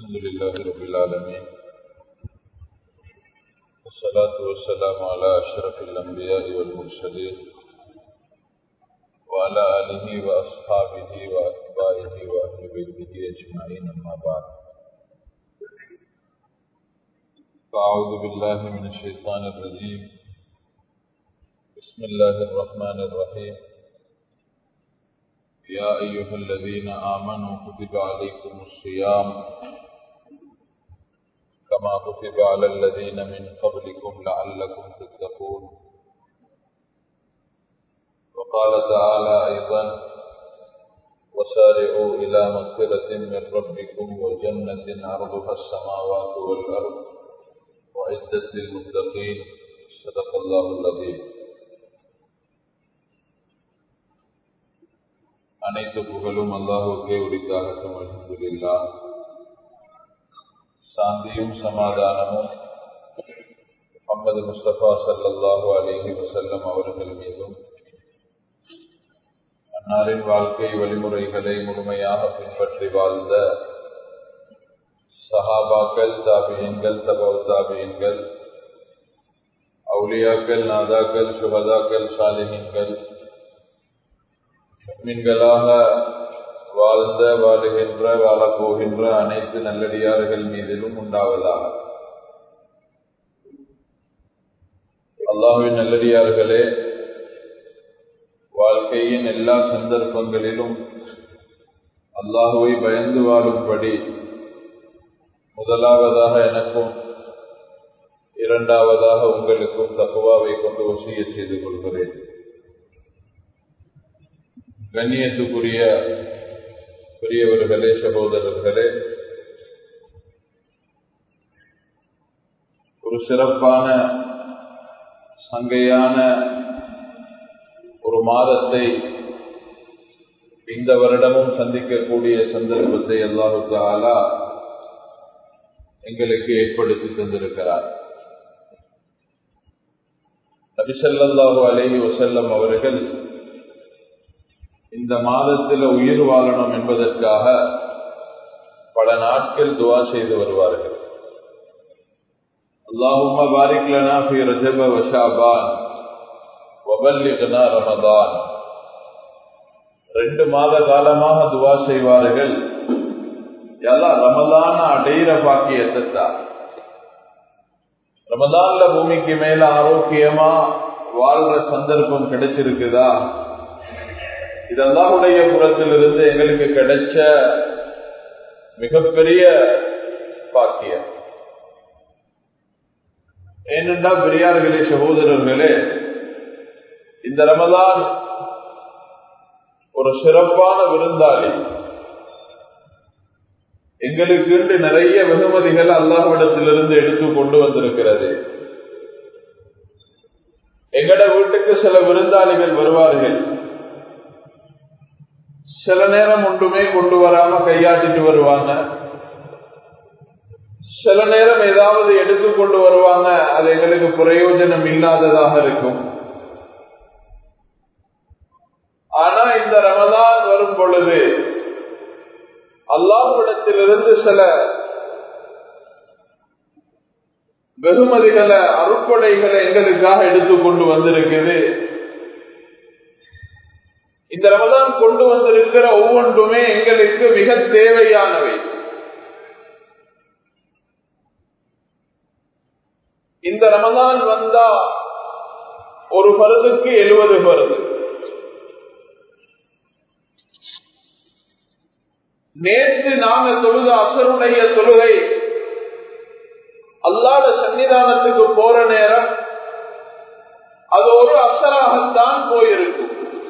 الحمد لله رب العالمين والصلاة والسلام على أشرف الأنبياء والمرسلين وعلى آله وأصحابه وأتباعه وأهل بيته أجمعين أما بعد فأعوذ بالله من الشيطان الرجيم بسم الله الرحمن الرحيم يا أيها الذين آمنوا كتب عليكم الصيام كما كتب على الذين من قبلكم لعلكم تتقون وقال تعالى أيضا وسارعوا إلى مغفرة من ربكم وجنة عرضها السماوات والأرض وعدت للمتقين صدق الله العظيم அனைத்து புகழும் அல்லாஹுக்கே உரித்தாகட்டும் அல்ஹம்துலில்லா சாந்தியும் சமாதானமும் முகமது முஸ்தபா சல்லல்லாஹு அலிஹி வசல்லம் அவர்கள் மீதும் அன்னாரின் வாழ்க்கை வழிமுறைகளை முழுமையாக பின்பற்றி வாழ்ந்த சஹாபாக்கள் தாபியன்கள் தபவ் தாபியன்கள் அவுலியாக்கள் நாதாக்கள் சுகதாக்கள் சாலிஹின்கள் மீன்களாக வாழ்ந்த வாழுகின்ற வாழப்போகின்ற அனைத்து நல்லடியார்கள் மீதிலும் உண்டாவதாக அல்லாஹுவின் நல்லடியார்களே வாழ்க்கையின் எல்லா சந்தர்ப்பங்களிலும் அல்லாஹுவை பயந்து வாழும்படி முதலாவதாக எனக்கும் இரண்டாவதாக உங்களுக்கும் தக்குவாவை கொண்டு வசிய செய்து கொள்கிறேன் கண்ணியத்துக்குரிய பெரியவர்களே சகோதரர்களே ஒரு சிறப்பான சங்கையான ஒரு மாதத்தை இந்த வருடமும் சந்திக்கக்கூடிய சந்தர்ப்பத்தை அல்லாஹு தாலா எங்களுக்கு ஏற்படுத்தி தந்திருக்கிறார் நபிசல்லாஹு அலேஹி வசல்லம் அவர்கள் இந்த மாதத்தில் உயிர் வாழணும் என்பதற்காக பல நாட்கள் துவா செய்து வருவார்கள் அல்லாஹும்ம பாரிக் லனா ஃபி ரஜப வ ஷாபான் வபல்லிக்னா ரமதான் ரெண்டு மாத காலமாக துவா செய்வார்கள் எல்லாம் ரமதான அடையிற பாக்கியத்தை தான் ரமதான்ல பூமிக்கு மேல ஆரோக்கியமா வாழ்ற சந்தர்ப்பம் கிடைச்சிருக்குதா இதெல்லாமுடைய புறத்திலிருந்து எங்களுக்கு கிடைச்ச மிகப்பெரிய பாக்கியம் ஏனென்றால் பெரியார்களே சகோதரர்களே இந்த ரமதான் ஒரு சிறப்பான விருந்தாளி எங்களுக்கு நிறைய வெகுமதிகள் அல்லாஹ்விடத்திலிருந்து எடுத்து கொண்டு வந்திருக்கிறது எங்கட வீட்டுக்கு சில விருந்தாளிகள் வருவார்கள் சில நேரம் ஒன்றுமே கொண்டு வராம கையாட்டிட்டு வருவாங்க சில நேரம் ஏதாவது எடுத்து கொண்டு வருவாங்க அது எங்களுக்கு பிரயோஜனம் இல்லாததாக இருக்கும் ஆனா இந்த ரமதான் வரும் பொழுது அல்லாஹ்விடத்திலிருந்து சில வெகுமதிகளை அருப்படைகளை எங்களுக்காக எடுத்து கொண்டு வந்திருக்குது இந்த ரமதான் கொண்டு வந்திருக்கிற ஒவ்வொன்றுமே எங்களுக்கு மிக தேவையானவை இந்த ரமதான் வந்தா ஒரு பருதுக்கு எழுபது பருது நேற்று நாங்க தொழுத அசருடைய தொழுகை அல்லாத சன்னிதானத்துக்கு போற நேரம் அது ஒரு அசராகத்தான் போயிருக்கும்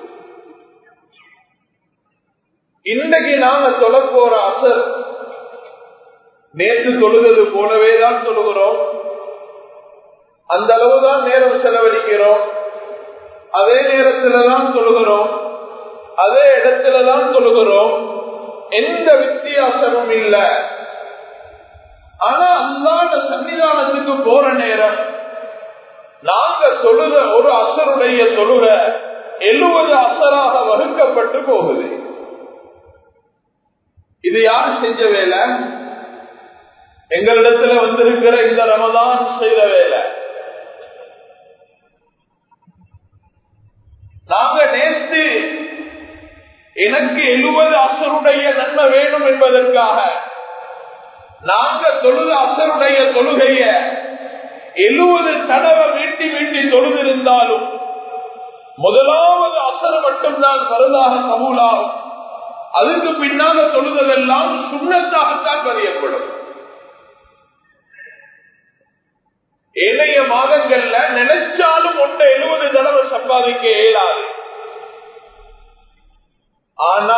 இன்றைக்கு நாங்க தொழ போற அசர் நேற்று தொழுகிறது போலவே தான் தொழுகிறோம் அந்த அளவுதான் நேரம் செலவழிக்கிறோம் அதே நேரத்துல தான் தொழுகிறோம் அதே இடத்துல தான் தொழுகிறோம் எந்த வித்தியாசமும் இல்லை ஆனா அல்லாத சன்னிதானத்துக்கு போற நேரம் நாங்க தொழுத ஒரு அசருடைய தொழுக எழுபது அசராக வகுக்கப்பட்டு போகுது இது யாரு செஞ்ச வேலை எங்களிடத்துல வந்திருக்கிற இந்த ரமதான் செய்த வேலை நாங்க நேற்று எனக்கு எழுபது அசருடைய நன்மை வேணும் என்பதற்காக நாங்க தொழுத அசருடைய தொழுகைய எழுபது தடவை வீட்டி வீட்டி தொழுதிருந்தாலும் முதலாவது அசர் மட்டும்தான் பருதாக கபூலாகும் அதுக்கு பின்னால தொழுதலெல்லாம் சுண்ணத்தாகத்தான் பதியப்படும் ஏனைய மாதங்கள்ல நினைச்சாலும் ஒன்றை எழுபது தடவை சம்பாதிக்க இயலாது ஆனா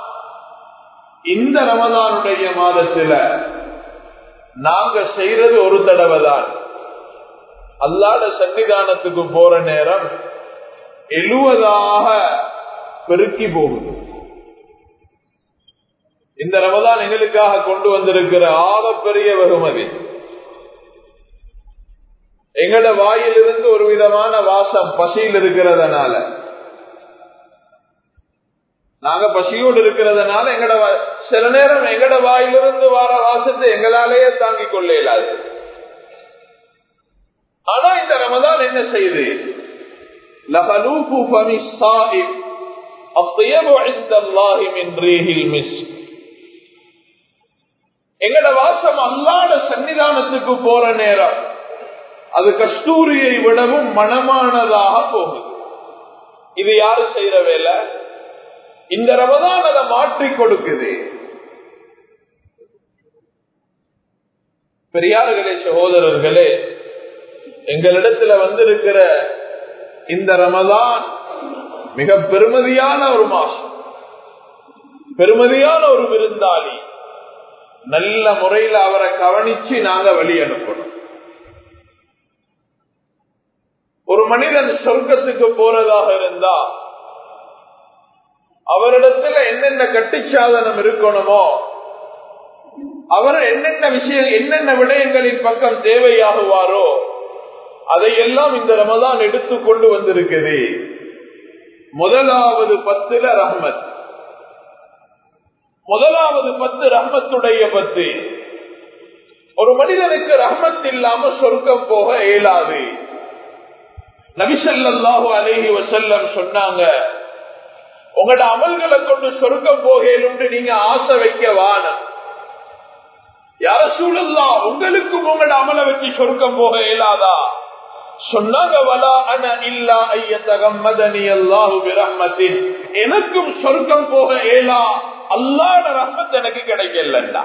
இந்த ரமதானுடைய மாதத்துல நாங்க செய்யறது ஒரு தடவை தான் அல்லாத சன்னிதானத்துக்கு போற நேரம் எழுவதாக பெருக்கி போகுது இந்த ரமதான் எங்களுக்காக கொண்டு வந்திருக்கிற ஆகப்பெரிய வெகுமதி எங்கட வாயிலிருந்து ஒரு விதமான வாசம் பசியில் இருக்கிறதுனால நாங்க பசியோடு இருக்கிறதுனால எங்கட சில நேரம் எங்கட வாயிலிருந்து வார வாசத்தை எங்களாலேயே தாங்கிக் கொள்ள இயலாது ஆனா இந்த ரமதான் என்ன செய்யுது لخلوف فم الصائم الطيب عند الله من ريح المسك எங்கட வாசம் அல்லாத சன்னிதானத்துக்கு போற நேரம் அது கஸ்தூரியை விடவும் மனமானதாக போகுது இது யாரு செய்யற வேலை இந்த ரமதான் அதை மாற்றி கொடுக்குது பெரியார்களே சகோதரர்களே எங்களிடத்துல வந்திருக்கிற இந்த ரமதான் மிக பெருமதியான ஒரு மாசம் பெருமதியான ஒரு விருந்தாளி நல்ல முறையில் அவரை கவனிச்சு நாங்க வழி அனுப்பணும் ஒரு மனிதன் சொர்க்கத்துக்கு போறதாக இருந்தா அவரிடத்துல என்னென்ன கட்டுச்சாதனம் இருக்கணுமோ அவர் என்னென்ன விஷயம் என்னென்ன விடயங்களின் பக்கம் தேவையாகுவாரோ அதையெல்லாம் இந்த ரமதான் எடுத்துக்கொண்டு வந்திருக்குது முதலாவது பத்துல ரஹ்மத் முதலாவது பத்து ரஹ்மத்துடைய பத்து ஒரு மனிதனுக்கு ரஹ்மத் இல்லாம சொர்க்கம் போக இயலாது நபிசல்லாஹு அலேஹி வசல்லம் சொன்னாங்க உங்களோட அமல்களை கொண்டு சொர்க்கம் போகலும் நீங்க ஆசை வைக்க வானம் யார சூழல்லா உங்களுக்கும் உங்களோட அமலை வச்சு சொர்க்கம் போக இயலாதா சொன்னாங்க வலா அன இல்லா ஐயத்தகம்மதனி அல்லாஹு பிரஹ்மத்தின் எனக்கும் சொர்க்கம் போக இயலா அல்லாட ரஹ்மத் எனக்கு கிடைக்கலண்டா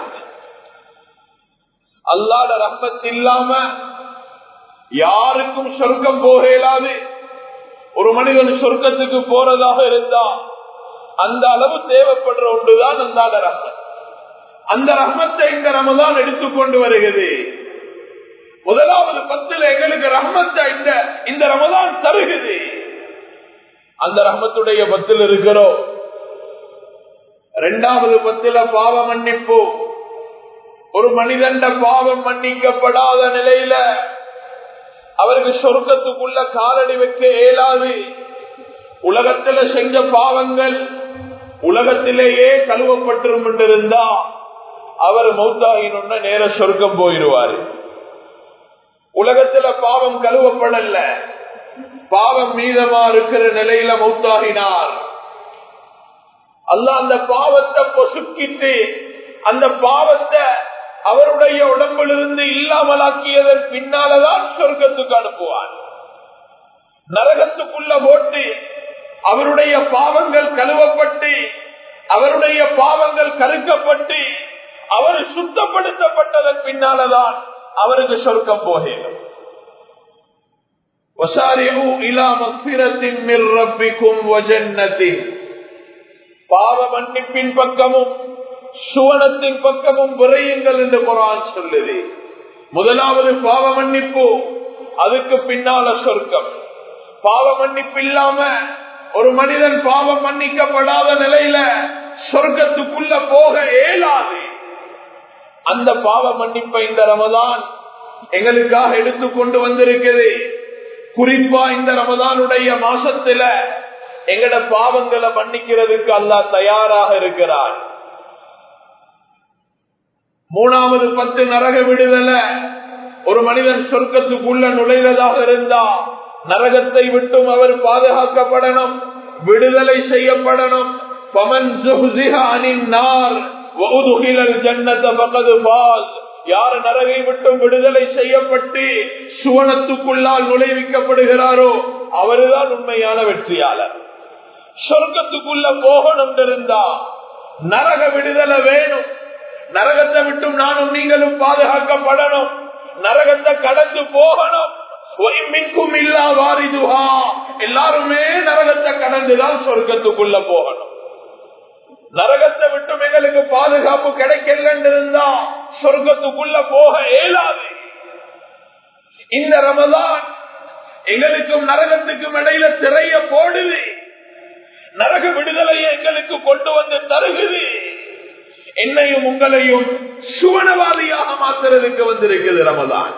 அல்லாட ரஹ்மத் இல்லாம யாருக்கும் சொர்க்கம் போக இயலாது ஒரு மனிதன் சொர்க்கத்துக்கு போறதாக இருந்தா அந்த அளவு தேவைப்படுற ஒன்றுதான் அந்தாட ரஹ்மத் அந்த ரஹ்மத்தை இந்த ரமதான் எடுத்துக்கொண்டு வருகிறது முதலாவது பத்துல எங்களுக்கு ரஹ்மத்தை இந்த இந்த ரமதான் தருகுது அந்த ரஹ்மத்துடைய பத்தில் இருக்கிறோம் இரண்டாவது பத்தில பாவ மன்னிப்பு ஒரு மனிதன் பாவம் மன்னிக்கப்படாத நிலையில அவருக்கு சொர்க்கத்துக்குள்ள காலடி வைக்க இயலாது உலகத்துல செஞ்ச பாவங்கள் உலகத்திலேயே கழுவப்பட்டிரும் இருந்தா அவர் மௌத்தாகின நேர சொர்க்கம் போயிடுவாரு உலகத்துல பாவம் கழுவப்படல பாவம் மீதமா இருக்கிற நிலையில மௌத்தாகினார் அல்ல அந்த பாவத்தை பொசுக்கிட்டு அந்த பாவத்தை அவருடைய உடம்பிலிருந்து இல்லாமலாக்கியதன் பின்னாலதான் சொர்க்கத்துக்கு அனுப்புவார் நரகத்துக்குள்ள போட்டு அவருடைய பாவங்கள் கழுவப்பட்டு அவருடைய பாவங்கள் கருக்கப்பட்டு அவர் சுத்தப்படுத்தப்பட்டதன் பின்னாலதான் அவருக்கு சொர்க்கம் போகணும் பாவ மன்னிப்பின் பக்கமும் சுவனத்தின் பக்கமும் விரையுங்கள் என்று குரான் சொல்லுது முதலாவது பாவ மன்னிப்பு அதுக்கு பின்னால சொர்க்கம் பாவ மன்னிப்பு இல்லாம ஒரு மனிதன் பாவம் மன்னிக்கப்படாத நிலையில சொர்க்கத்துக்குள்ள போக இயலாது அந்த பாவ மன்னிப்பை இந்த ரமதான் எங்களுக்காக எடுத்து கொண்டு வந்திருக்கிறது குறிப்பா இந்த ரமதானுடைய மாசத்துல எங்கட பாவங்களை மன்னிக்கிறதுக்கு அல்லா தயாராக இருக்கிறார் மூணாவது பத்து நரக விடுதலை ஒரு மனிதன் சொர்க்கத்துக்குள்ள நுழைவதாக இருந்தா நரகத்தை விட்டும் அவர் பாதுகாக்கப்படணும் விடுதலை செய்யப்படணும் பமன் அனின்னார் ஜன்னத பகது பாஸ் யார் நரகை விட்டும் விடுதலை செய்யப்பட்டு சுவனத்துக்குள்ளால் நுழைவிக்கப்படுகிறாரோ அவருதான் உண்மையான வெற்றியாளர் சொர்க்கத்துக்குள்ள போகணும் இருந்தா நரக விடுதலை வேணும் நரகத்தை விட்டும் நானும் நீங்களும் பாதுகாக்கப்படணும் நரகத்தை கடந்து போகணும் மின்கும் இல்லா வாரிதுஹா எல்லாருமே நரகத்தை கடந்துதான் சொர்க்கத்துக்குள்ள போகணும் நரகத்தை விட்டும் எங்களுக்கு பாதுகாப்பு கிடைக்கல இருந்தா சொர்க்கத்துக்குள்ள போக இயலாது இந்த ரமதான் எங்களுக்கும் நரகத்துக்கும் இடையில திரைய போடுது நரக விடுதலையை எங்களுக்கு கொண்டு வந்து தருகுது என்னையும் உங்களையும் சுவனவாதியாக மாத்துறதுக்கு வந்திருக்குது ரமதான்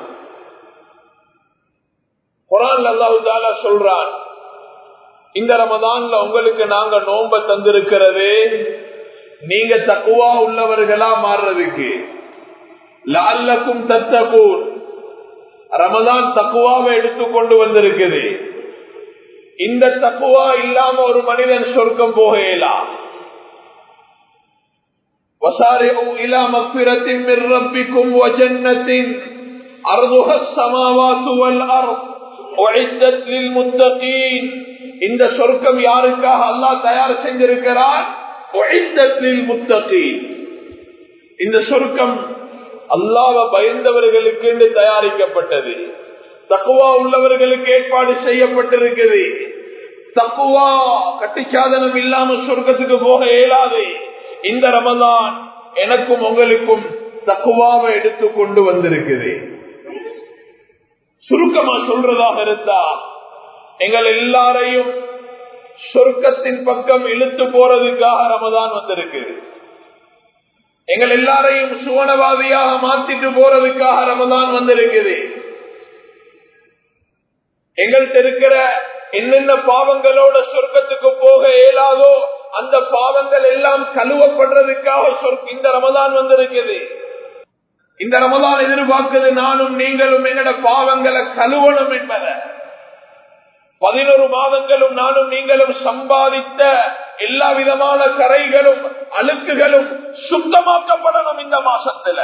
குரான் அல்லாஹு தாலா சொல்றான் இந்த ரமதான்ல உங்களுக்கு நாங்க நோம்ப தந்திருக்கிறது நீங்க தக்குவா உள்ளவர்களா மாறுறதுக்கு லால்லக்கும் தத்தகூன் ரமதான் தக்குவாவை எடுத்துக்கொண்டு வந்திருக்குது இந்த தக்குவா இல்லாம ஒரு மனிதன் சொர்க்கம் போகலாம் وسارعوا إلى مغفرة من ربكم وجنة أرضها السماوات والأرض أعدت للمتقين இந்த சொர்க்கம் யாருக்காக அல்லாஹ் தயார் செஞ்சிருக்கிறார் இந்த சொர்க்கம் அல்லாவ பயந்தவர்களுக்கு என்று தயாரிக்கப்பட்டது தக்குவா உள்ளவர்களுக்கு ஏற்பாடு செய்யப்பட்டிருக்கிறது தக்குவா கட்டிச்சாதனம் இல்லாம சொர்க்கத்துக்கு போக இயலாது இந்த ரமதான் எனக்கும் உங்களுக்கும் தக்குவாவை எடுத்து கொண்டு வந்திருக்குது சுருக்கமா சொல்றதாக இருந்தா எங்கள் எல்லாரையும் சொர்க்கத்தின் பக்கம் இழுத்து போறதுக்காக ரமதான் வந்திருக்கு எங்கள் எல்லாரையும் சுவனவாதியாக மாத்திட்டு போறதுக்காக ரமதான் வந்திருக்குது எங்கள்கிட்ட இருக்கிற என்னென்ன பாவங்களோட சொர்க்கத்துக்கு போக இயலாதோ அந்த பாவங்கள் எல்லாம் கழுவப்படுறதுக்காக இந்த ரமதான் வந்திருக்குது இந்த ரமதான் எதிர்பார்க்குது நானும் நீங்களும் எங்கட பாவங்களை கழுவணும் என்பதை பதினொரு மாதங்களும் நானும் நீங்களும் சம்பாதித்த எல்லா விதமான கரைகளும் அழுக்குகளும் சுத்தமாக்கப்படணும் இந்த மாசத்துல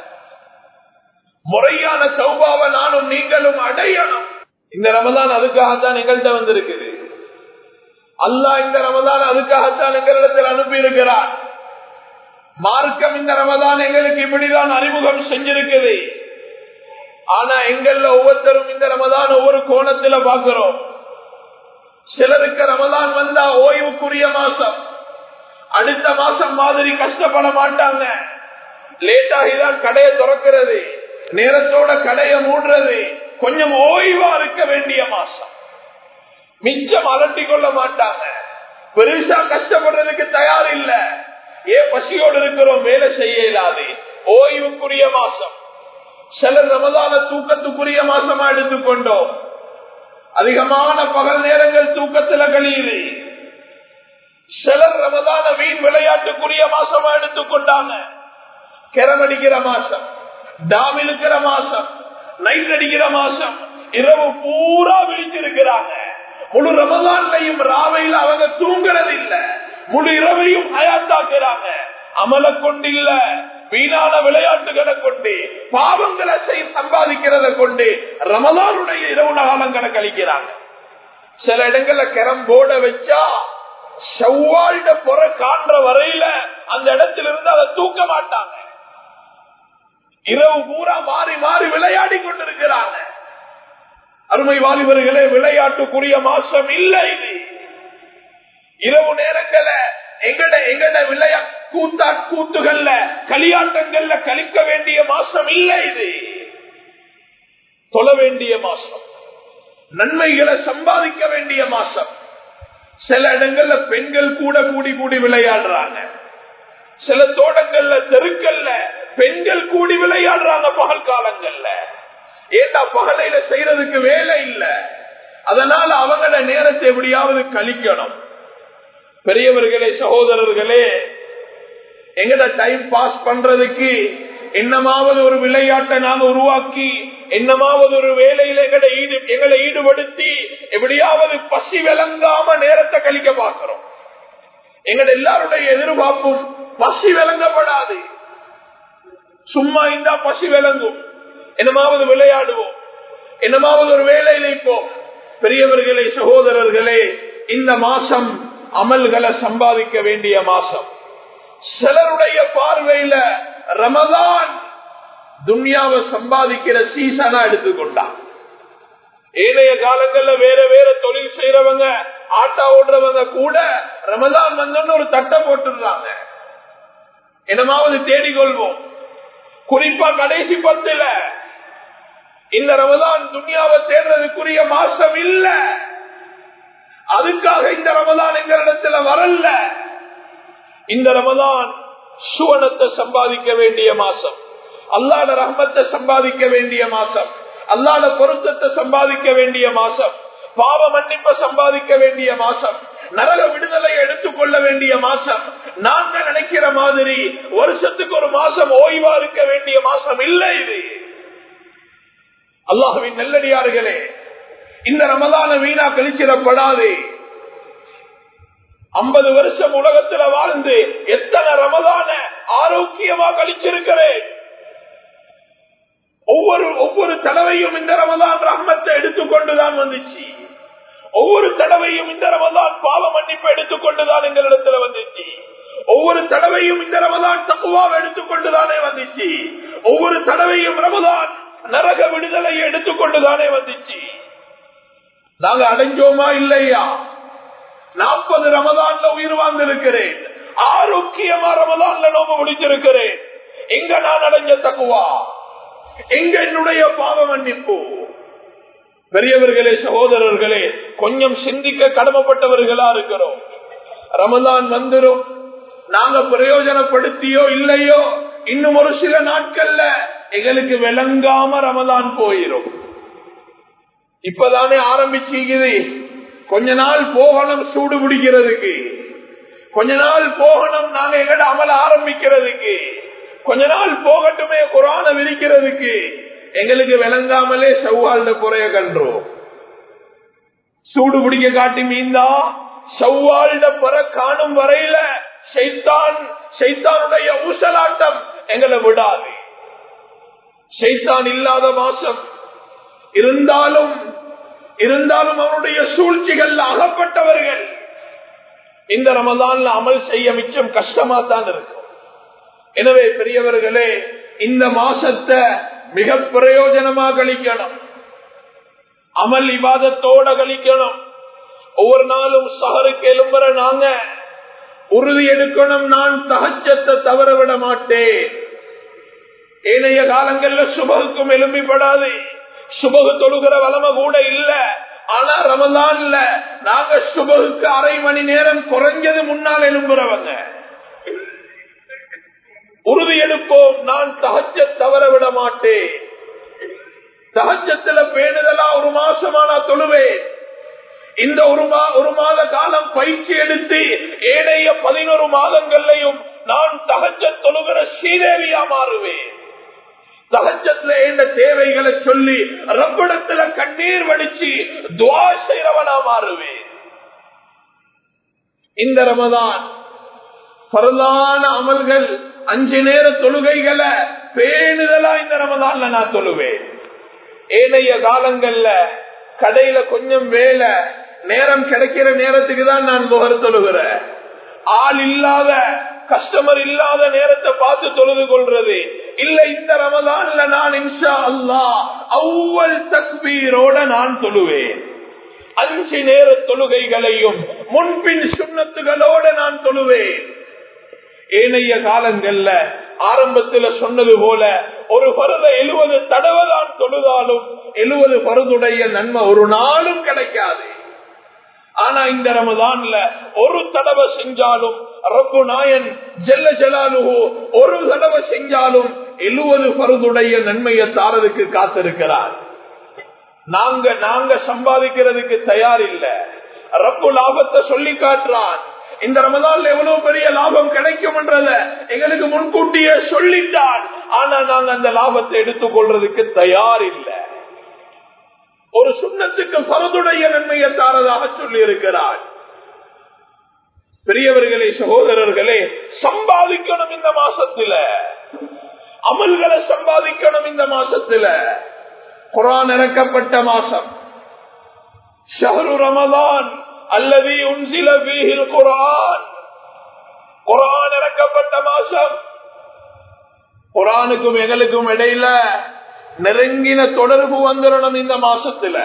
முறையான சௌபாவை நானும் நீங்களும் அடையணும் இந்த ரமதான் அதுக்காகத்தான் எங்கள்கிட்ட வந்திருக்குது அல்லாஹ் இந்த ரமதான் அதுக்காகத்தான் எங்களிடத்தில் அனுப்பி இருக்கிறார் மார்க்கம் இந்த ரமதான் எங்களுக்கு இப்படிதான் அறிமுகம் செஞ்சிருக்குது ஆனா எங்கள்ல ஒவ்வொருத்தரும் இந்த ரமதான் ஒவ்வொரு கோணத்துல பாக்குறோம் சிலருக்கு ரமதான் வந்தா ஓய்வுக்குரிய மாசம் அடுத்த மாசம் மாதிரி கஷ்டப்பட மாட்டாங்க லேட்டாகிதான் கடையை திறக்கிறது நேரத்தோட கடையை மூடுறது கொஞ்சம் ஓய்வா இருக்க வேண்டிய மாசம் மிச்சம் அலட்டி கொள்ள மாட்டாங்க பெருசா கஷ்டப்படுறதுக்கு தயார் இல்ல ஏன் பசியோடு இருக்கிறோம் வேலை செய்ய இயலாது ஓய்வுக்குரிய மாசம் சிலர் ரமதான தூக்கத்துக்குரிய மாசமா எடுத்துக்கொண்டோம் அதிகமான பகல் நேரங்கள் தூக்கத்துல கழியுது சிலர் ரமதான வீண் விளையாட்டுக்குரிய மாசமா எடுத்துக்கொண்டாங்க கிரமடிக்கிற மாசம் டாம் இழுக்கிற மாசம் நைட் அடிக்கிற மாசம் இரவு பூரா விழிச்சிருக்கிறாங்க முழு ரமதான்லையும் ராவையில் அவங்க தூங்குறது இல்ல முழு இரவையும் அயாத்தாக்குறாங்க அமல கொண்டு இல்ல வீணான விளையாட்டுகளை கொண்டு பாவங்களை செய் சம்பாதிக்கிறத கொண்டு ரமதானுடைய இரவு காலங்களை கழிக்கிறாங்க சில இடங்கள்ல கிரம் போட வச்சா செவ்வாழ்ட புற காண்ற வரையில அந்த இடத்துல இருந்து அதை தூக்க மாட்டாங்க இரவு பூரா மாறி மாறி விளையாடி கொண்டிருக்கிறாங்க அருமை வாலிபர்களே விளையாட்டுக்குரிய மாசம் இல்லை இது இரவு நேரங்கள எங்கட எங்கட விளையா கூத்தா கூத்துகள்ல களியாட்டங்கள்ல கழிக்க வேண்டிய மாசம் இல்லை இது தொழ வேண்டிய மாசம் நன்மைகளை சம்பாதிக்க வேண்டிய மாசம் சில இடங்கள்ல பெண்கள் கூட கூடி கூடி விளையாடுறாங்க சில தோட்டங்கள்ல தெருக்கல்ல பெண்கள் கூடி விளையாடுறாங்க பகல் காலங்கள்ல ஏதா பகலையில செய்யறதுக்கு வேலை இல்ல அதனால அவங்கள நேரத்தை எப்படியாவது கழிக்கணும் பெரியவர்களே சகோதரர்களே எங்கட டைம் பாஸ் பண்றதுக்கு என்னமாவது ஒரு விளையாட்டை நாங்க உருவாக்கி என்னமாவது ஒரு வேலையில எங்களை ஈடு எங்களை ஈடுபடுத்தி எப்படியாவது பசி விளங்காம நேரத்தை கழிக்க பார்க்கிறோம் எங்கட எல்லாருடைய எதிர்பார்ப்பும் பசி விளங்கப்படாது சும்மா இருந்தா பசி விளங்கும் என்னமாவது விளையாடுவோம் என்னமாவது ஒரு வேலையில இப்போ பெரியவர்களே சகோதரர்களே இந்த மாசம் அமல்களை சம்பாதிக்க வேண்டிய மாசம் சிலருடைய பார்வையில ரமதான் துன்யாவை சம்பாதிக்கிற சீசனா எடுத்துக்கொண்டான் ஏனைய காலங்கள்ல வேற வேற தொழில் செய்யறவங்க ஆட்டா ஓடுறவங்க கூட ரமதான் வந்தோன்னு ஒரு தட்டை போட்டுருந்தாங்க என்னமாவது தேடிக்கொள்வோம் குறிப்பா கடைசி பத்துல இந்த ரமதான் துன்யாவை தேடுறதுக்குரிய மாசம் இல்ல அதுக்காக இந்த ரமதான் எங்களிடத்துல வரல இந்த ரமதான் சுவனத்தை சம்பாதிக்க வேண்டிய மாசம் அல்லாட ரஹமத்தை சம்பாதிக்க வேண்டிய மாசம் அல்லாட பொருத்தத்தை சம்பாதிக்க வேண்டிய மாசம் பாவ மன்னிப்பை சம்பாதிக்க வேண்டிய மாசம் நரக விடுதலை எடுத்துக்கொள்ள வேண்டிய மாசம் நாங்க நினைக்கிற மாதிரி வருஷத்துக்கு ஒரு மாசம் ஓய்வா இருக்க வேண்டிய மாசம் இல்லை இது அல்லாஹுவின் நெல்லடியார்களே இந்த ரமதான வீணா கழிச்சிடப்படாது ஐம்பது வருஷம் உலகத்துல வாழ்ந்து எத்தனை ரமதான ஆரோக்கியமா கழிச்சிருக்கிறேன் ஒவ்வொரு ஒவ்வொரு தடவையும் இந்த ரமதான் ரஹ்மத்தை எடுத்துக்கொண்டுதான் வந்துச்சு ஒவ்வொரு தடவையும் இந்த ரமதான் பாவ மன்னிப்பை எடுத்துக்கொண்டுதான் எங்களிடத்துல வந்துச்சு ஒவ்வொரு தடவையும் இந்த ரமதான் தக்குவாவை எடுத்துக்கொண்டுதானே வந்துச்சு ஒவ்வொரு தடவையும் ரமதான் நரக விடுதலையை எடுத்துக்கொண்டுதானே வந்துச்சு நாங்க அடைஞ்சோமா இல்லையா நாற்பது ரமதான்ல உயிர் வாழ்ந்திருக்கிறேன் ஆரோக்கியமா ரமதான்ல நோம்பு முடிச்சிருக்கிறேன் எங்க நான் அடைஞ்ச தக்குவா எங்க என்னுடைய பாவ மன்னிப்பு பெரியவர்களே சகோதரர்களே கொஞ்சம் சிந்திக்க கடமைப்பட்டவர்களா இருக்கிறோம் ரமதான் வந்துரும் நாங்க பிரயோஜனப்படுத்தியோ இல்லையோ இன்னும் ஒரு சில நாட்கள்ல எங்களுக்கு விளங்காம ரமதான் போயிரும் இப்பதானே ஆரம்பிச்சுக்குது கொஞ்ச நாள் போகணும் சூடு பிடிக்கிறதுக்கு கொஞ்ச நாள் போகணும் நாங்க எங்கட அமல ஆரம்பிக்கிறதுக்கு கொஞ்ச நாள் போகட்டுமே குரான விரிக்கிறதுக்கு எங்களுக்கு விளங்காமலே செவ்வாழ்ந்த குறைய கன்றோம் சூடு பிடிக்க காட்டி மீந்தா செவ்வாழ்ந்த புற காணும் வரையில சைத்தான் சைத்தானுடைய ஊசலாட்டம் எங்களை விடாது சைத்தான் இல்லாத மாசம் இருந்தாலும் இருந்தாலும் அவனுடைய சூழ்ச்சிகள் அகப்பட்டவர்கள் இந்த ரமதான்ல அமல் செய்ய மிச்சம் கஷ்டமா தான் இருக்கும் எனவே பெரியவர்களே இந்த மாசத்தை மிக பிரயோஜனமா கழிக்கணும் அமல் விவாதத்தோட கழிக்கணும் ஒவ்வொரு நாளும் சகருக்கு எழும்புற நாங்க உறுதி எடுக்கணும் நான் தகச்சத்தை தவற விட மாட்டேன் ஏனைய காலங்கள்ல சுபகுக்கும் எலும்பிப்படாது சுபகு தொழுகிற வளம கூட இல்ல ஆனா ரமதான்ல நாங்க சுபகுக்கு அரை மணி நேரம் குறைஞ்சது முன்னால் எழும்புறவங்க உறுதி எடுப்போம் நான் தகச்ச தவற விட மாட்டேன் தகச்சத்துல பேணுதலா ஒரு மாசமானா தொழுவேன் இந்த ஒரு மா ஒரு மாத காலம் பயிற்சி எடுத்து ஏனைய பதினோரு மாதங்கள்லையும் நான் தகச்ச தொழுகிற ஸ்ரீதேவியா மாறுவேன் சகஜத்துல இந்த தேவைகளை சொல்லி ரப்பிடத்துல கண்ணீர் வடிச்சு துவா செய்யறவனா மாறுவேன் இந்த ரமதான் பரலான அமல்கள் அஞ்சு நேர தொழுகைகளை பேணுதலா இந்த ரமதான்ல நான் தொழுவேன் ஏனைய காலங்கள்ல கடையில கொஞ்சம் வேலை நேரம் கிடைக்கிற நேரத்துக்கு தான் நான் முகர் தொழுகிறேன் ஆள் இல்லாத கஸ்டமர் இல்லாத நேரத்தை பார்த்து தொழுது கொள்றது இல்ல இந்த ரமதான்ல நான் இன்ஷா அல்லா அவ்வள் தக்பீரோட நான் தொழுவேன் அஞ்சு நேர தொழுகைகளையும் முன்பின் சுண்ணத்துகளோட நான் தொழுவேன் ஏனைய காலங்கள்ல ஆரம்பத்துல சொன்னது போல ஒரு பருத எழுபது தடவை தான் தொழுதாலும் எழுபது பருதுடைய நன்மை ஒரு நாளும் கிடைக்காது ஆனா இந்த ரமதான்ல ஒரு தடவை செஞ்சாலும் ரப்பு நாயன் ஜெல்ல ஜலாலுவோ ஒரு தடவை செஞ்சாலும் எழுபது பருதுடைய நன்மையை தாரதுக்கு காத்திருக்கிறார் நாங்க நாங்க சம்பாதிக்கிறதுக்கு தயார் இல்ல ரப்பு லாபத்தை சொல்லி காட்டுறான் இந்த ரமதான்ல எவ்வளவு பெரிய லாபம் கிடைக்கும்ன்றத எங்களுக்கு முன்கூட்டியே சொல்லிட்டான் ஆனா நாங்க அந்த லாபத்தை எடுத்துக்கொள்றதுக்கு தயார் இல்லை ஒரு சுண்ணத்துக்கு பரதுடைய நன்மையை தாரதாக சொல்லி இருக்கிறார் பெரியவர்களே சகோதரர்களே சம்பாதிக்கணும் இந்த மாசத்துல அமல்களை சம்பாதிக்கணும் இந்த மாசத்துல குரான் இறக்கப்பட்ட மாசம் ஷஹரு ரமதான் அல்லது உன்சில பீஹில் குரான் குரான் இறக்கப்பட்ட மாசம் குரானுக்கும் எங்களுக்கும் இடையில நெருங்கின தொடர்பு வந்துடணும் இந்த மாசத்துல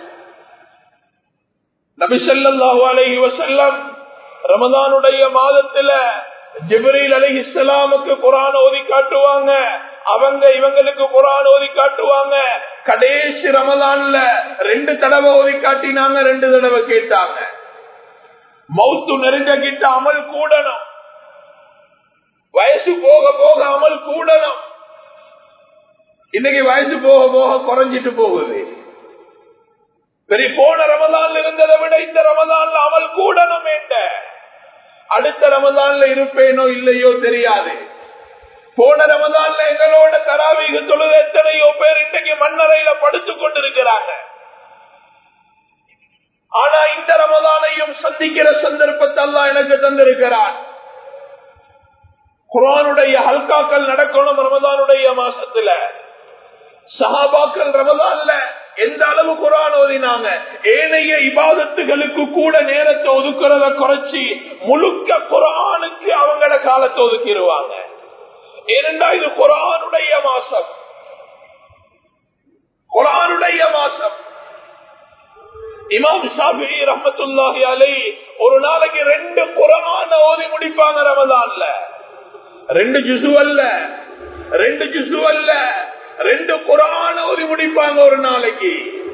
நபிசல்லாஹு அலஹி வசல்லம் ரமதானுடைய மாதத்துல ஜிப்ரீல் அலி இஸ்லாமுக்கு குரான் ஓதி காட்டுவாங்க அவங்க இவங்களுக்கு குரான் ஓதி காட்டுவாங்க கடைசி ரமதான்ல ரெண்டு தடவை ஓதி காட்டினாங்க ரெண்டு தடவை கேட்டாங்க மவுத்து நெருங்க கிட்ட அமல் கூடணும் வயசு போக போக அமல் கூடணும் இன்னைக்கு வயசு போக போக குறைஞ்சிட்டு போகுது பெரிய போன ரமதான்ல இருந்ததை விட இந்த ரமதான்ல அமல் கூடணும் என்ற அடுத்த ரமதான்ல இருப்பேனோ இல்லையோ தெரியாது போன ரமதான்ல எங்களோட தராவீக தொழுது எத்தனையோ பேர் இன்றைக்கு மண்ணறையில படுத்துக் கொண்டிருக்கிறாங்க ஆனா இந்த ரமதானையும் சந்திக்கிற சந்தர்ப்பத்தை எல்லாம் எனக்கு தந்திருக்கிறான் குரானுடைய ஹல்காக்கள் நடக்கணும் ரமதானுடைய மாசத்துல சஹாபாக்கள் ரமதான்ல எந்த அளவு குரான் ஓதினாங்க ஏனைய இபாதத்துகளுக்கு கூட நேரத்தை ஒதுக்குறத குறைச்சி முழுக்க குரானுக்கு அவங்கள காலத்தை ஒதுக்கிடுவாங்க ஏனென்றா இது குரானுடைய மாசம் குரானுடைய மாசம் இமாம் ஷாபி ரஹமத்துல்லாஹி அலை ஒரு நாளைக்கு ரெண்டு குரான ஓதி முடிப்பாங்க ரமதான்ல ரெண்டு ஜுசு அல்ல ரெண்டு ஜுசு அல்ல ரெண்டு குரான ஓதி முடிப்பாங்க ஒரு நாளைக்கு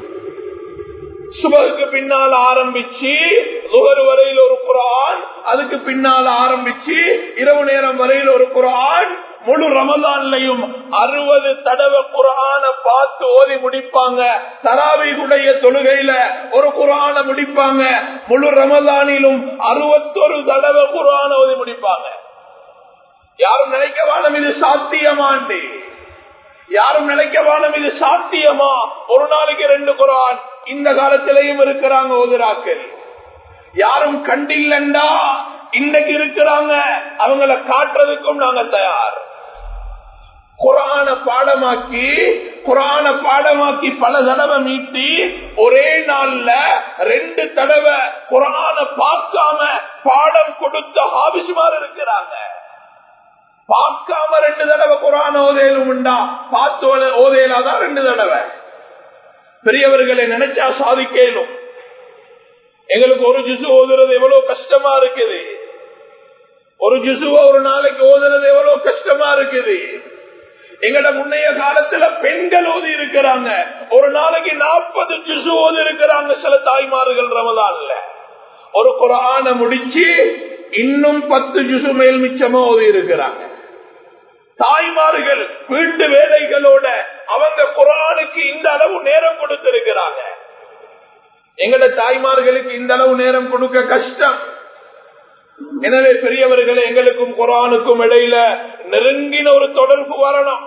சுபகுக்கு பின்னால ஆரம்பிச்சு சுகர் வரையில் ஒரு குரான் அதுக்கு பின்னால ஆரம்பிச்சு இரவு நேரம் வரையில் ஒரு குரான் முழு ரமதான்லையும் அறுபது தடவை குரான பார்த்து ஓதி முடிப்பாங்க தராவிகுடைய தொழுகையில ஒரு குரான முடிப்பாங்க முழு ரமதானிலும் அறுபத்தொரு தடவை குரான ஓதி முடிப்பாங்க யாரும் நினைக்க வானம் இது சாத்தியமாண்டு யாரும் நினைக்க வானம் இது சாத்தியமா ஒரு நாளைக்கு ரெண்டு குரான் இந்த காலத்திலையும் இருக்கிறாங்க ஓதுராக்கள் யாரும் கண்டில்லண்டா இன்னைக்கு இருக்கிறாங்க அவங்கள காட்டுறதுக்கும் நாங்க தயார் குரான பாடமாக்கி குரான பாடமாக்கி பல தடவை மீட்டி ஒரே நாள்ல ரெண்டு தடவை குரான பார்க்காம பாடம் கொடுத்த ஹாபிசுமார் இருக்கிறாங்க பார்க்காம ரெண்டு தடவை குரான் ஓதையிலும் உண்டா பார்த்து ஓதையிலாதான் ரெண்டு தடவை பெரியவர்களை நினைச்சா சாதிக்கலும் எங்களுக்கு ஒரு ஜிசு ஓதுறது எவ்வளவு கஷ்டமா இருக்குது ஒரு ஜிசுவ ஒரு நாளைக்கு ஓதுறது எவ்வளவு கஷ்டமா இருக்குது எங்கட முன்னைய காலத்துல பெண்கள் ஓதி இருக்கிறாங்க ஒரு நாளைக்கு நாற்பது ஜிசு ஓதி இருக்கிறாங்க சில தாய்மார்கள் ரமதான்ல ஒரு குரான முடிச்சு இன்னும் பத்து ஜிசு மேல் மிச்சமா ஓதி இருக்கிறாங்க தாய்மார்கள் வீட்டு வேலைகளோட அவங்க குரானுக்கு இந்த அளவு நேரம் கொடுத்திருக்கிறாங்க எங்கட தாய்மார்களுக்கு இந்த அளவு நேரம் கொடுக்க கஷ்டம் எனவே பெரியவர்களே எங்களுக்கும் குரானுக்கும் இடையில நெருங்கின ஒரு தொடர்பு வரணும்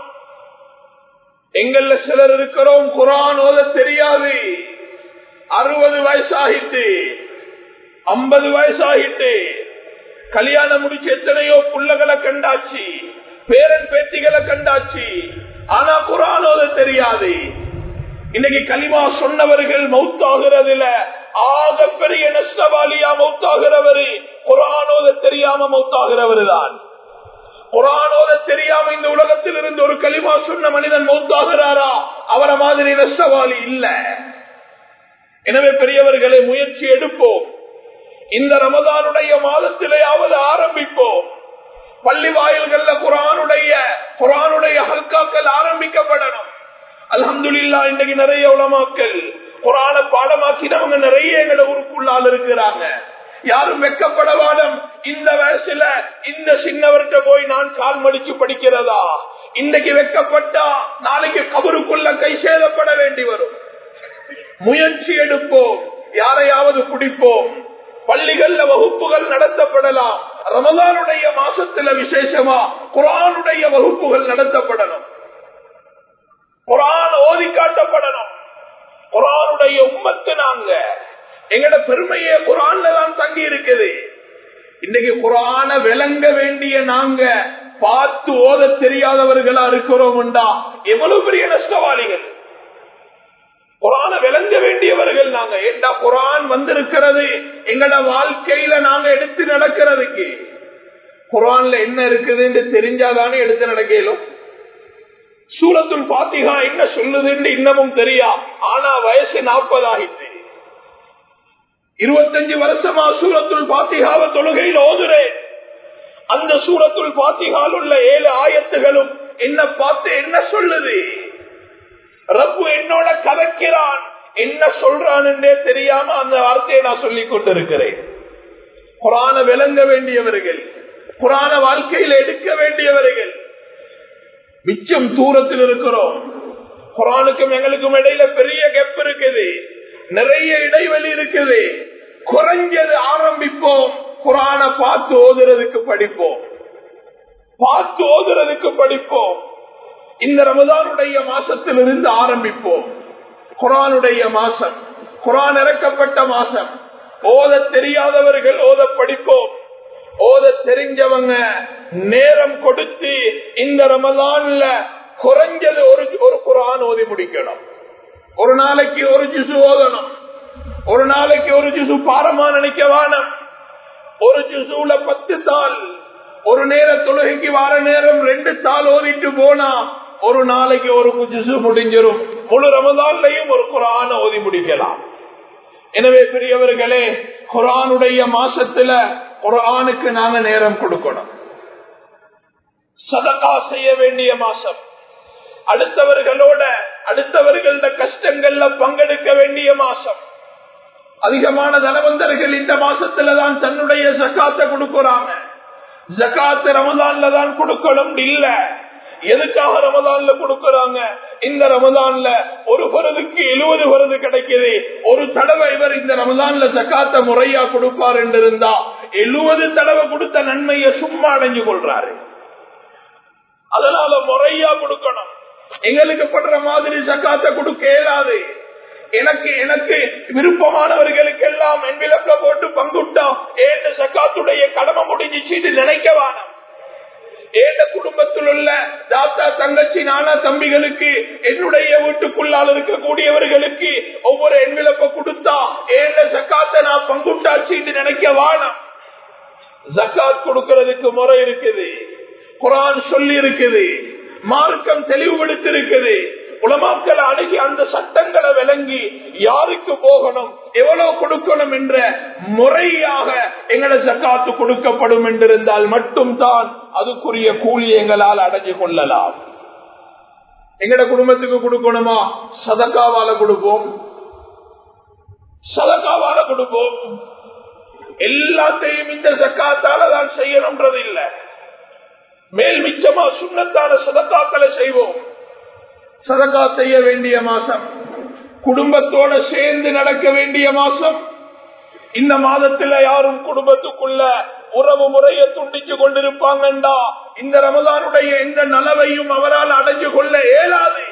எங்கள்ல சிலர் இருக்கிறோம் குரான் ஓத தெரியாது அறுபது வயசாகிட்டு ஐம்பது வயசாகிட்டு கல்யாணம் முடிச்சு எத்தனையோ புள்ளகளை கண்டாச்சு பேரன் பேத்திகளை கண்டாச்சு ஆனா குரான் ஓத தெரியாது இன்னைக்கு கலிமா சொன்னவர்கள் மௌத்தாகிறதுல ஆக பெரிய நஷ்டவாலியா மௌத்தாகிறவரு குரானோத தெரியாம மௌத்தாகிறவர் தான் குரானோத தெரியாம இந்த உலகத்தில் இருந்து ஒரு களிமா சொன்ன மனிதன் மௌத்தாகிறாரா அவரை மாதிரி நஷ்டவாளி இல்ல எனவே பெரியவர்களை முயற்சி எடுப்போம் இந்த ரமதானுடைய மாதத்திலேயாவது ஆரம்பிப்போம் பள்ளி வாயில்கள்ல குரானுடைய குரானுடைய ஹல்காக்கள் ஆரம்பிக்கப்படணும் அலமதுல்லா இன்றைக்கு நிறைய உலமாக்கள் குரான பாடமாக்கினவங்க நிறைய எங்களை உறுப்புள்ளால் இருக்கிறாங்க யாரும் வெக்கப்பட வாடம் இந்த வயசுல இந்த சின்னவர்கிட்ட போய் நான் கால் மடிச்சு படிக்கிறதா இன்னைக்கு வெக்கப்பட்டா நாளைக்கு கபருக்குள்ள கை சேதப்பட வேண்டி வரும் முயற்சி எடுப்போம் யாரையாவது பிடிப்போம் பள்ளிகள்ல வகுப்புகள் நடத்தப்படலாம் ரமதானுடைய மாசத்துல விசேஷமா குரானுடைய வகுப்புகள் நடத்தப்படணும் குரான் ஓதி காட்டப்படணும் குரானுடைய உம்மத்து நாங்க எங்கட பெருமையே குரான்ல தான் தங்கி இருக்குது இன்னைக்கு குரான விளங்க வேண்டிய நாங்க பார்த்து ஓத தெரியாதவர்களா இருக்கிறோம்டா எவ்வளவு பெரிய நஷ்டவாளிகள் குரான விளங்க வேண்டியவர்கள் நாங்க ஏண்டா குரான் வந்திருக்கிறது எங்களோட வாழ்க்கையில நாங்க எடுத்து நடக்கிறதுக்கு குரான்ல என்ன இருக்குதுன்னு தெரிஞ்சாதானே எடுத்து நடக்கலும் சூரத்துள் பாத்திகா என்ன சொல்லுதுன்னு இன்னமும் தெரியா ஆனா வயசு நாற்பது ஆகிட்டு இருபத்தஞ்சு வருஷமா சூரத்துள் பாத்திகாவ தொழுகையில் ஓதுறேன் அந்த சூரத்துள் பாத்திகால் உள்ள ஏழு ஆயத்துகளும் என்ன பார்த்து என்ன சொல்லுது ரப்பு என்னோட கதைக்கிறான் என்ன சொல்றான் என்றே தெரியாம அந்த வார்த்தையை நான் சொல்லிக் கொண்டிருக்கிறேன் குரான விளங்க வேண்டியவர்கள் குரான வாழ்க்கையில் எடுக்க வேண்டியவர்கள் மிச்சம் தூரத்தில் இருக்கிறோம் குரானுக்கும் எங்களுக்கும் இடையில பெரிய கெப் இருக்குது நிறைய இடைவெளி இருக்குது குறைஞ்சது ஆரம்பிப்போம் குரான பார்த்து ஓதுறதுக்கு படிப்போம் பார்த்து ஓதுறதுக்கு படிப்போம் இந்த ரமதானுடைய மாசத்திலிருந்து ஆரம்பிப்போம் குரானுடைய மாசம் குரான் இறக்கப்பட்ட மாசம் ஓத தெரியாதவர்கள் ஓத படிப்போம் ஓத தெரிஞ்சவங்க நேரம் கொடுத்து இந்த ரமதான்ல குறைஞ்சது ஒரு ஒரு குரான் ஓதி முடிக்கணும் ஒரு நாளைக்கு ஒரு ஜிசு ஓதணும் ஒரு நாளைக்கு ஒரு ஜிசு பாரமா நினைக்க வேணும் ஒரு ஜிசுல பத்து தாள் ஒரு நேர தொழுகைக்கு வார நேரம் ரெண்டு தாள் ஓதிட்டு போனா ஒரு நாளைக்கு ஒரு ஜிசு முடிஞ்சிடும் முழு ரமதான்லையும் ஒரு குரான ஓதி முடிக்கலாம் எனவே பெரியவர்களே குரானுடைய மாசத்துல குரானுக்கு நாங்க நேரம் கொடுக்கணும் சதகா செய்ய வேண்டிய மாசம் அடுத்தவர்களோட அடுத்தவர்கள கஷ்டங்கள்ல பங்கெடுக்க வேண்டிய மாசம் அதிகமான தனவந்தர்கள் இந்த மாசத்துல தான் தன்னுடைய ஜக்காத்தை கொடுக்கறாங்க ஜக்காத்து ரமதான்ல தான் கொடுக்கணும் இல்ல எதுக்காக ரமதான்ல கொடுக்கறாங்க இந்த ரமதான்ல ஒரு பருதுக்கு எழுபது பருது கிடைக்குது ஒரு தடவை இவர் இந்த ரமதான்ல ஜக்காத்த முறையா கொடுப்பார் என்று இருந்தா எழுபது தடவை கொடுத்த நன்மையை சும்மா அடைஞ்சு கொள்றாரு அதனால முறையா கொடுக்கணும் எங்களுக்கு படுற மாதிரி சக்காத்த கொடுக்க இயலாது எனக்கு எனக்கு விருப்பமானவர்களுக்கு எல்லாம் என்விலப்ல போட்டு பங்குட்டா ஏந்த சக்காத்துடைய கடமை முடிஞ்சிச்சு நினைக்க வேணாம் ஏந்த குடும்பத்தில் உள்ள தாத்தா தங்கச்சி நானா தம்பிகளுக்கு என்னுடைய வீட்டுக்குள்ளால் இருக்கக்கூடியவர்களுக்கு ஒவ்வொரு என்விலப்ப கொடுத்தா ஏந்த சக்காத்தை நான் பங்குட்டாச்சு நினைக்க வேணாம் ஜக்காத் கொடுக்கறதுக்கு முறை இருக்குது குரான் சொல்லி இருக்குது மார்க்கம் தெளிவுபடுத்தி இருக்குது உலமாக்களை அணுகி அந்த சட்டங்களை விளங்கி யாருக்கு போகணும் எவ்வளவு கொடுக்கணும் என்ற முறையாக எங்களை ஜக்காத்து கொடுக்கப்படும் என்றிருந்தால் மட்டும்தான் அதுக்குரிய கூலி எங்களால் அடைஞ்சு கொள்ளலாம் எங்கட குடும்பத்துக்கு கொடுக்கணுமா சதக்காவால கொடுப்போம் சதக்காவால கொடுப்போம் எல்லாத்தையும் இந்த ஜக்காத்தால தான் செய்யணும்ன்றது இல்லை மேல் மிச்சமா சுண்ணத்தான சதக்காக்களை செய்வோம் சதக்கா செய்ய வேண்டிய மாசம் குடும்பத்தோட சேர்ந்து நடக்க வேண்டிய மாசம் இந்த மாதத்துல யாரும் குடும்பத்துக்குள்ள உறவு முறையை துண்டிச்சு கொண்டிருப்பாங்கண்டா இந்த ரமதானுடைய எந்த நலவையும் அவரால் அடைஞ்சு கொள்ள இயலாது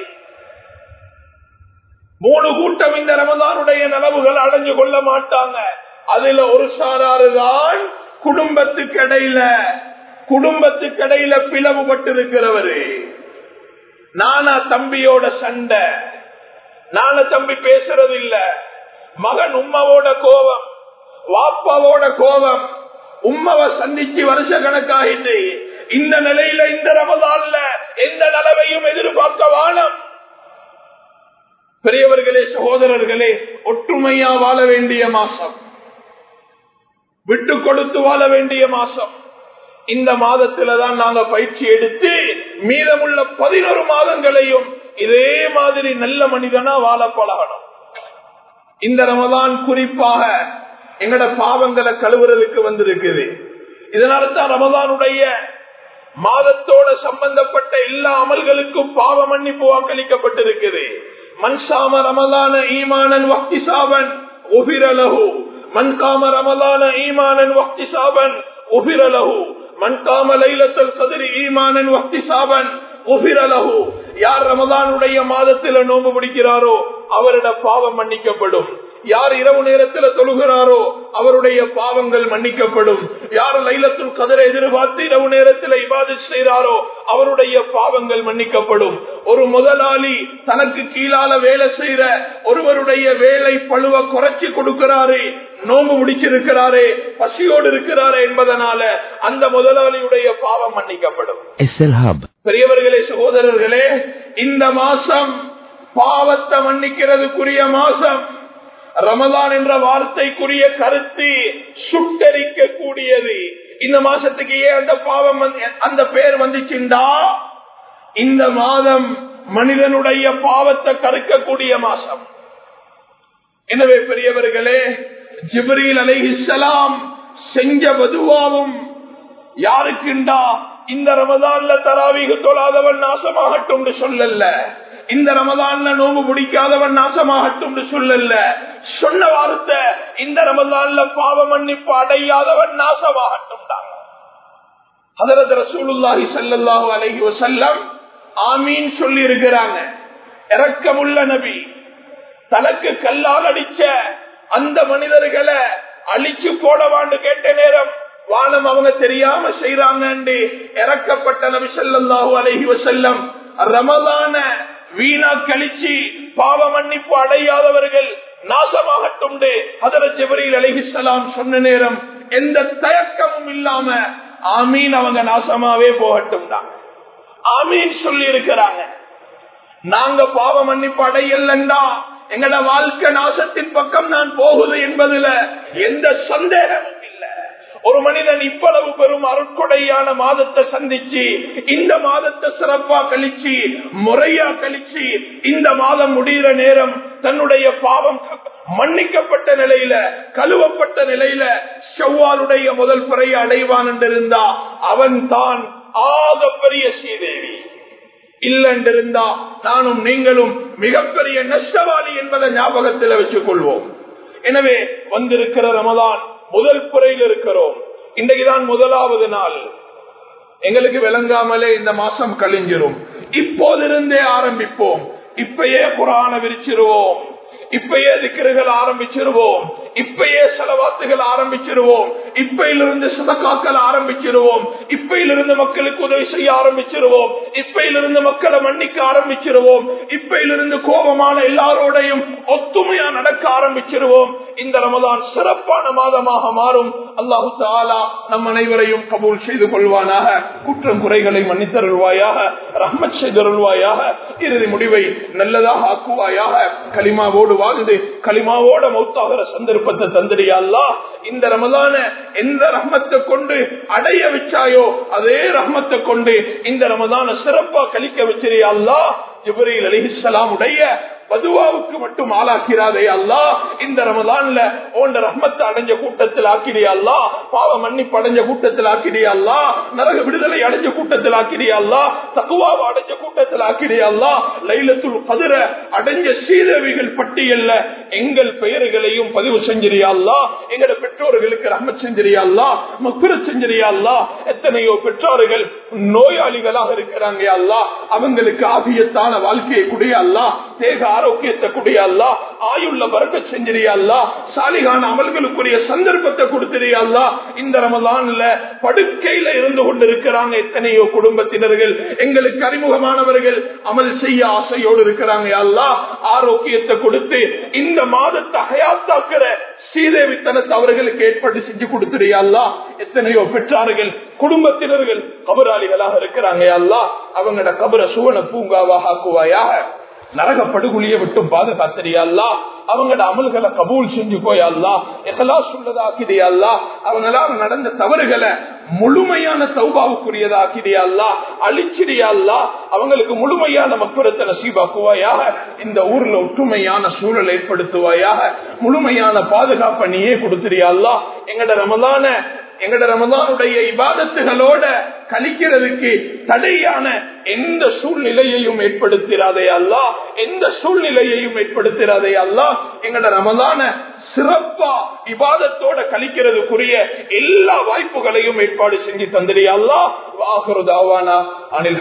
மூணு கூட்டம் இந்த ரமதானுடைய நலவுகள் அடைஞ்சு கொள்ள மாட்டாங்க அதுல ஒரு சாராறு தான் குடும்பத்துக்கு இடையில குடும்பத்துக்கு இடையில பிளவுபட்டிருக்கிறவரு நானா தம்பியோட சண்டை நான தம்பி பேசுறது இல்ல மகன் உம்மாவோட கோபம் வாப்பாவோட கோபம் உம்மாவை சந்திச்சு வருஷ கணக்காகிட்டு இந்த நிலையில இந்த ரமதான்ல எந்த நலவையும் எதிர்பார்க்க வானம் பெரியவர்களே சகோதரர்களே ஒற்றுமையா வாழ வேண்டிய மாசம் விட்டு கொடுத்து வாழ வேண்டிய மாசம் இந்த மாதத்துல தான் நாங்க பயிற்சி எடுத்து மீதமுள்ள பதினோரு மாதங்களையும் இதே மாதிரி நல்ல மனிதனா வாழ பழகணும் இந்த ரமதான் குறிப்பாக எங்கட பாவங்களை கழுவுறதுக்கு வந்திருக்குது இதனால தான் ரமதானுடைய மாதத்தோட சம்பந்தப்பட்ட எல்லா அமல்களுக்கும் பாவ மன்னிப்பு வாக்களிக்கப்பட்டிருக்குது மன்சாம ரமதான ஈமானன் வக்தி சாவன் ஒபிரலகு மன் காம ரமலான ஈமானன் வக்தி சாபன் உபிரலகு மன் காம லைலத்தல் கதிரி ஈமானன் வக்தி சாபன் உபிரலகு யார் ரமதானுடைய மாதத்தில் நோம்பு பிடிக்கிறாரோ அவரிட பாவம் மன்னிக்கப்படும் யார் இரவு நேரத்தில் தொழுகிறாரோ அவருடைய பாவங்கள் மன்னிக்கப்படும் யார் லைலத்துல் கதிரை எதிர்பார்த்து இரவு நேரத்தில் இபாது செய்கிறாரோ அவருடைய பாவங்கள் மன்னிக்கப்படும் ஒரு முதலாளி தனக்கு கீழால வேலை செய்யற ஒருவருடைய வேலை பழுவ குறைச்சி கொடுக்கிறாரு நோம்பு முடிச்சிருக்கிறாரே பசியோடு இருக்கிறாரே என்பதனால அந்த முதலாளியுடைய பாவம் மன்னிக்கப்படும் SL Hub. பெரியவர்களே சகோதரர்களே இந்த மாசம் பாவத்தை மன்னிக்கிறதுக்குரிய மாசம் ரமதான் என்ற வார்த்தைக்குரிய கருத்து சுட்டரிக்க கூடியது இந்த மாசத்துக்கு ஏன் அந்த பாவம் வந்து- அந்த பேர் வந்துச்சுண்டா இந்த மாதம் மனிதனுடைய பாவத்தை கருக்கக்கூடிய மாசம் எனவே பெரியவர்களே ஜிப்ரீல் அலைஹிஸ்ஸலாம் செஞ்ச பதுவாவும் யாருக்குண்டா இந்த ரமதான்ல தராவிக தொழாதவன் நாசமாகட்டும் சொல்லல இந்த ரமதான்ல நோம்பு பிடிக்காதவன் நாசமாகட்டும் சொல்லல சொன்ன வார்த்தை இந்த ரமதான்ல பாவ மன்னிப்பு அடையாதவன் நாசமாகட்டும் தான் ஹதரத் ரசூலுல்லாஹி ஸல்லல்லாஹு அலைஹி வஸல்லம் ஆமீன் சொல்லி இருக்கிறாங்க இரக்கமுள்ள நபி தனக்கு கல்லால் அடிச்ச அந்த மனிதர்களை அழிச்சு போடவான்னு கேட்ட நேரம் வானம் அவங்க தெரியாம செய்யறாங்க இறக்கப்பட்ட நபி ஸல்லல்லாஹு அலைஹி வஸல்லம் ரமலான வீணா கழிச்சு பாவ மன்னிப்பு அடையாதவர்கள் நாசமாகட்டும் ஹதரத் ஜிப்ரீல் அலைஹிஸ்ஸலாம் சொன்ன நேரம் எந்த தயக்கமும் இல்லாம ஆமீன் அவங்க நாசமாவே போகட்டும் தான் ஆமீன் சொல்லி இருக்கிறாங்க நாங்க பாவ மன்னிப்பு அடையலண்டா எங்கட வாழ்க்கை நாசத்தின் பக்கம் நான் போகுது என்பதுல எந்த சந்தேகமும் இல்ல ஒரு மனிதன் இவ்வளவு பெரும் அருட்கொடையான மாதத்தை சந்திச்சு இந்த மாதத்தை சிறப்பா கழிச்சு முறையா கழிச்சு இந்த மாதம் முடிகிற நேரம் தன்னுடைய பாவம் மன்னிக்கப்பட்ட நிலையில கழுவப்பட்ட நிலையில செவ்வாலுடைய முதல் பிறையை அடைவான் என்றிருந்தா அவன் தான் ஆகப்பெரிய ஸ்ரீதேவி இல்லென்றிருந்தா நானும் நீங்களும் மிகப்பெரிய நஷ்டவாளி என்பதை ஞாபகத்தில் வச்சுக் கொள்வோம் எனவே வந்திருக்கிற ரமதான் முதல் புறையில் இருக்கிறோம் இன்றைக்குதான் முதலாவது நாள் எங்களுக்கு விளங்காமலே இந்த மாசம் கழிஞ்சிரும் இப்போதிருந்தே ஆரம்பிப்போம் இப்பயே புராண விரிச்சிருவோம் இப்பயே திக்கர்கள் ஆரம்பிச்சிருவோம் இப்பயே செலவாத்துகள் ஆரம்பிச்சிருவோம் இப்பையிலிருந்து சதக்காக்கள் ஆரம்பிச்சிருவோம் இப்பையிலிருந்து மக்களுக்கு உதவி செய்ய ஆரம்பிச்சிருவோம் இப்பையிலிருந்து மக்களை மன்னிக்க ஆரம்பிச்சிருவோம் இப்பையிலிருந்து கோபமான எல்லாரோடையும் ஒத்துமையா நடக்க ஆரம்பிச்சிருவோம் இந்த ரமதான் சிறப்பான மாதமாக மாறும் அல்லாஹு தாலா நம் அனைவரையும் கபூல் செய்து கொள்வானாக குற்றம் குறைகளை மன்னித்தருள்வாயாக ரஹ்மத் செய்தருள்வாயாக இறுதி முடிவை நல்லதாக ஆக்குவாயாக களிமாவோடு வாழ்ந்து களிமாவோட மௌத்தாகிற சந்தர்ப்பத்தை தந்திரியா அல்லா இந்த ரமதான எந்த ரஹ்மத்தை கொண்டு அடைய வச்சாயோ அதே ரஹ்மத்தை கொண்டு இந்த ரமதான சிறப்பா கழிக்க வச்சிரியா அல்லா ஜிப்ரீல் அலிஹிஸ்லாம் உடைய பதுவாவுக்கு மட்டும் ஆளாக்கிறாதே அல்லா இந்த ரமதான்ல ஓண்ட ரஹ்மத்தை அடைஞ்ச கூட்டத்தில் ஆக்கிறியா அல்லா பாவ மன்னிப்பு அடைஞ்ச கூட்டத்தில் ஆக்கிறியா அல்லா நரக விடுதலை அடைஞ்ச கூட்டத்தில் ஆக்கிறியா அல்லா தகுவாவை அடைஞ்ச கூட்டத்தில் ஆக்கிறியா அல்லா லைலத்துல் கதிர அடைஞ்ச சீதவிகள் பட்டியல்ல எங்கள் பெயர்களையும் பதிவு செஞ்சிரியா அல்லா எங்கட பெற்றோர்களுக்கு ரஹ்மத் செஞ்சிரியா அல்லா மக்குர செஞ்சிரியா அல்லா எத்தனையோ பெற்றோர்கள் நோயாளிகளாக இருக்கிறாங்க அல்லா அவங்களுக்கு ஆபியத்தான வாழ்க்கையை குடிய அல்லா தேக ஆரோக்கியத்தை குடிய அல்லா ஆயுள்ள வரக்க செஞ்சிரியா அல்லா சாலிகான அமல்களுக்குரிய சந்தர்ப்பத்தை கொடுத்திரியா அல்லா இந்த ரமலான்ல படுக்கையில இருந்து கொண்டிருக்கிறாங்க எத்தனையோ குடும்பத்தினர்கள் எங்களுக்கு அறிமுகமானவர்கள் அமல் செய்ய ஆசையோடு இருக்கிறாங்க அல்லா ஆரோக்கியத்தை கொடுத்து இந்த மாதத்தை ஹயாத்தாக்குற ஸ்ரீதேவித்தனத்தை அவர்களுக்கு ஏற்பாடு செஞ்சு கொடுத்துறியா அல்லா எத்தனையோ பெற்றார்கள் குடும்பத்தினர்கள் கபராளிகளாக இருக்கிறாங்க அல்லா அவங்களோட கபர சுவன பூங்காவாக ஆக்குவாயாக நரக படுகொலியை விட்டும் பாதுகாத்திரியா அவங்களோட அமல்களை கபூல் செஞ்சு போயல்லா எகலாஸ் உள்ளதாக்கிறியா அவங்களால நடந்த தவறுகளை முழுமையான சௌபாவுக்குரியதாக்கிறியா அழிச்சிடியா அவங்களுக்கு முழுமையான மக்குரத்தை நசீபாக்குவாயாக இந்த ஊர்ல ஒற்றுமையான சூழல் ஏற்படுத்துவாயாக முழுமையான பாதுகாப்பை நீயே கொடுத்துறியா எங்கட ரமலான எங்கட ரமதானுடைய இபாதத்துகளோட கழிக்கிறதுக்கு தடையான எந்த சூழ்நிலையையும் ஏற்படுத்திராதே அல்லா எந்த சூழ்நிலையையும் ஏற்படுத்திராதே அல்லா எங்கட ரமதான சிறப்பா இபாதத்தோட கழிக்கிறதுக்குரிய எல்லா வாய்ப்புகளையும் ஏற்பாடு செஞ்சு தந்திரியா அல்லா வாகுருதாவானா அனில்